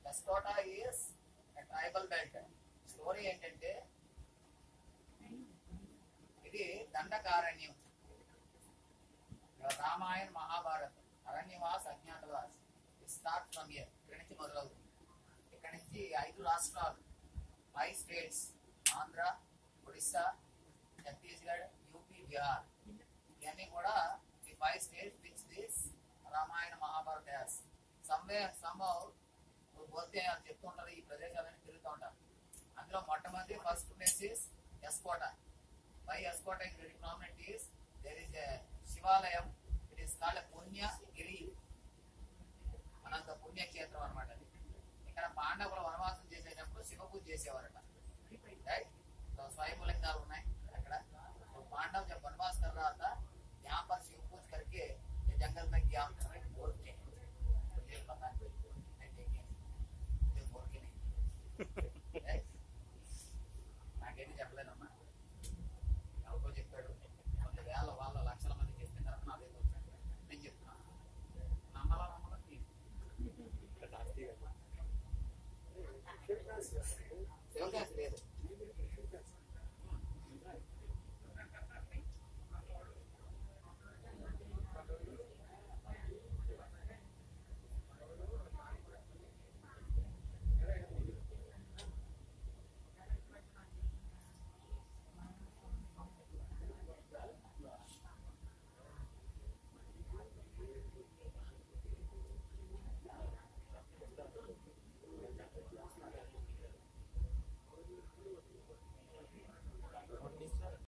ఎస్కోటా is tribal belt story ఏంటంటే ఇది దండకారణ్యం రామాయణ మహాభారత్ అరణ్యవాస్ అజ్ఞాతవాస్ స్టార్ట్ ఫ్రమ్ ఇయర్ ఇక్కడ నుంచి మొదలవుతుంది ఇక్కడ నుంచి ఐదు రాష్ట్రాలు five states Andhra Odisha Chhattisgarh UP Bihar ఇవన్నీ కూడా ఈ five states which this Ramayana Mahabharata as సమ్వే సమ్ పోతే అని చెప్తుంటారు ఈ ప్రదేశాలన్నీ తిరుగుతూ ఉంటారు అందులో మొట్టమొదటి first place is S Kota why S Kota is very prominent is there is శివాలయం ఇట్ ఈస్ కాల్డ్ పుణ్యగిరి అనంత పుణ్యక్షేత్రం అనమాట అది ఇక్కడ పాండవులు వనవాసం చేసేటప్పుడు శివ పూజ చేసేవారట రైట్ సో స్వయంలింగాలు ఉన్నాయి